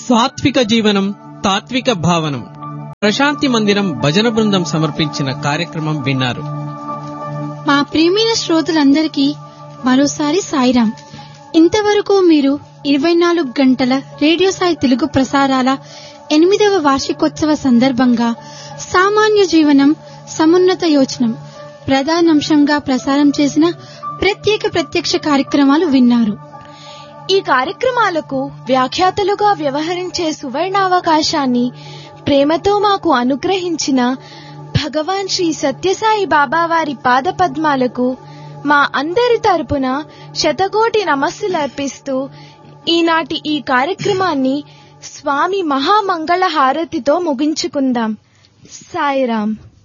సాత్విక జీవనం తాత్విక భావనం ప్రశాంతి మందిరం భజన బృందం సమర్పించిన కార్యక్రమం విన్నారు మా ప్రియమైన శ్రోతలందరికీ మరోసారి సాయిరాం ఇంతవరకు మీరు ఇరవై నాలుగు గంటల రేడియో సాయి తెలుగు ప్రసారాల ఎనిమిదవ వార్షికోత్సవ సందర్భంగా సామాన్య జీవనం సమున్నత యోచనం ప్రధానాంశంగా ప్రసారం చేసిన ప్రత్యేక ప్రత్యక్ష కార్యక్రమాలు విన్నారు ఈ కార్యక్రమాలకు వ్యాఖ్యాతలుగా వ్యవహరించే సువర్ణావకాశాన్ని ప్రేమతో మాకు అనుగ్రహించిన భగవాన్ శ్రీ సత్యసాయి బాబా వారి పాదపద్మాలకు మా అందరి తరపున శతకోటి నమస్సులర్పిస్తూ ఈనాటి ఈ కార్యక్రమాన్ని స్వామి మహామంగళ హారతితో ముగించుకుందాం సాయిరాం